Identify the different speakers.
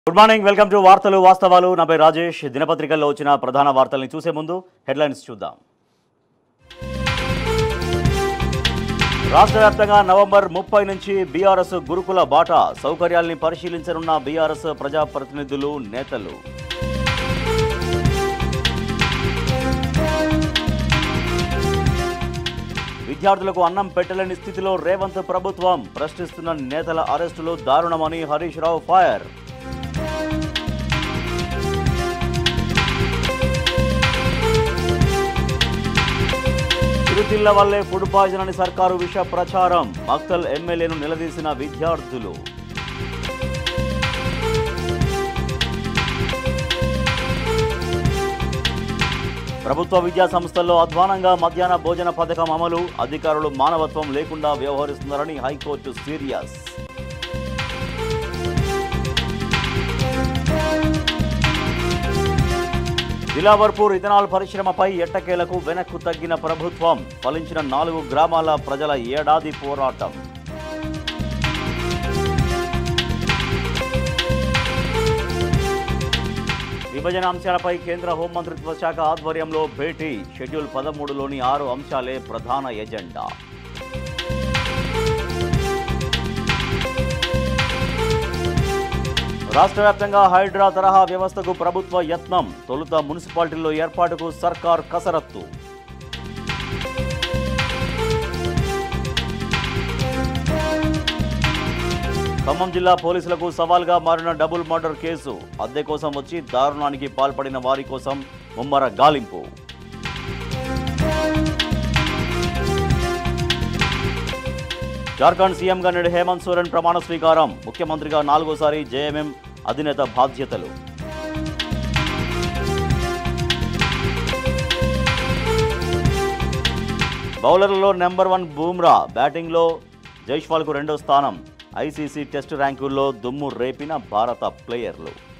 Speaker 1: good morning welcome to వార్తలు వాస్తవాలు నా పేరు రాజేష్ దినపత్రికల్లో వచ్చిన ప్రధాన వార్తల్ని చూసే ముందు హెడ్లైన్స్ చూద్దాం రాష్ట్ర వ్యాప్తంగా నవంబర్ ముప్పై నుంచి బీఆర్ఎస్ గురుకుల బాట సౌకర్యాల్ని పరిశీలించనున్న బీఆర్ఎస్ ప్రజాప్రతినిధులు నేతలు విద్యార్థులకు అన్నం పెట్టలేని స్థితిలో రేవంత్ ప్రభుత్వం ప్రశ్నిస్తున్న నేతల అరెస్టులు దారుణమని హరీష్ రావు ఫైర్ చిరుతిళ్ల వల్లే ఫుడ్ పాయిజన్ అని సర్కారు విష ప్రచారం మక్తల్ ఎమ్మెల్యేను నిలదీసిన విద్యార్థులు ప్రభుత్వ విద్యా సంస్థల్లో అధ్వానంగా మధ్యాహ్న భోజన పథకం అమలు అధికారులు మానవత్వం లేకుండా వ్యవహరిస్తున్నారని హైకోర్టు సీరియస్ దిలావర్పూర్ ఇథనాల్ పరిశ్రమపై ఎట్టకేలకు వెనక్కు తగ్గిన ప్రభుత్వం ఫలించిన నాలుగు గ్రామాల ప్రజల ఏడాది పోరాటం విభజన అంశాలపై కేంద్ర హోంమంత్రిత్వ శాఖ ఆధ్వర్యంలో భేటీ షెడ్యూల్ పదమూడులోని ఆరు అంశాలే ప్రధాన ఎజెండా రాష్ట్ర వ్యాప్తంగా హైడ్రా తరహా వ్యవస్థకు ప్రభుత్వ యత్నం తొలుత మున్సిపాలిటీల్లో ఏర్పాటుకు సర్కార్ కసరత్తు ఖమ్మం జిల్లా పోలీసులకు సవాల్గా మారిన డబుల్ మర్డర్ కేసు అద్దె కోసం వచ్చి దారుణానికి పాల్పడిన వారి కోసం ముమ్మర గాలింపు జార్ఖండ్ సీఎంగా నేడు హేమంత్ సోరెన్ ప్రమాణ స్వీకారం ముఖ్యమంత్రిగా నాలుగోసారి జేఎంఎం అధినేత బాధ్యతలు బౌలర్లలో నెంబర్ వన్ బూమ్రా బ్యాటింగ్లో జైష్వాల్కు రెండో స్థానం ఐసీసీ టెస్టు ర్యాంకుల్లో దుమ్ము రేపిన భారత ప్లేయర్లు